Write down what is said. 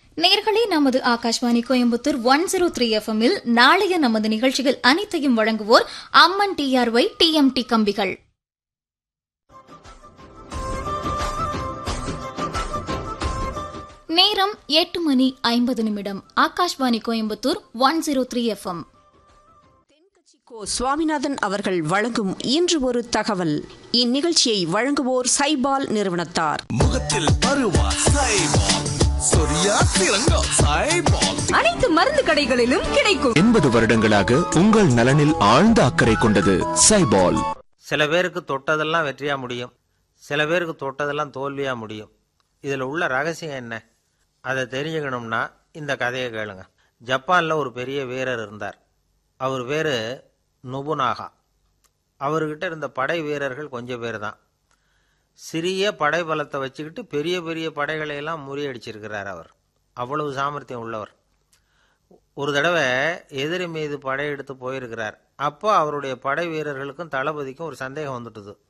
நேர்களே நமது Akashvani Coimbatore one zero three FM இல் நாளைய நமது நிகழ்ச்சிகள் அனைத்தையும் வழங்குவோர் அம்மன் டிஆர்ஒய் டிஎம்டி கம்பிகள் நேரம் எட்டு மணி ஐம்பது நிமிடம் Akashvani Coimbatore one zero three FM Ko Swaminathan அவர்கள் வழங்கும் இன்று ஒரு தகவல் இந்நிகழ்ச்சியை வழங்குவோர் சைபால் நிறுவனத்தார் முகத்தில் பருவா சைபால் சொரியா திரங்கா சைபால் அனைத்து மருந்து கடைகளிலும் கிடைக்கும் எண்பது வருடங்களாக உங்கள் நலனில் ஆழ்ந்த அக்கறை கொண்டது சைபால் சில பேருக்கு தொட்டதெல்லாம் வெற்றியா முடியும் சில பேருக்கு தொட்டதெல்லாம் தோல்வியா முடியும் இதில் உள்ள ரகசியம் என்ன அதை தெரிஞ்சுக்கணும்னா இந்த கதையை கேளுங்க ஜப்பானில் ஒரு பெரிய வீரர் இருந்தார் அவர் பேர் நுபுனாகா அவர்கிட்ட இருந்த படை வீரர்கள் கொஞ்சம் பேர் தான் சிறிய படை பலத்தை வச்சுக்கிட்டு பெரிய பெரிய படைகளை எல்லாம் முறியடிச்சிருக்கிறார் அவர் அவ்வளவு சாமர்த்தியம் உள்ளவர் ஒரு தடவை எதிரி மீது படையெடுத்து போயிருக்கிறார் அப்போ அவருடைய படை வீரர்களுக்கும் தளபதிக்கும் ஒரு சந்தேகம் வந்துட்டுது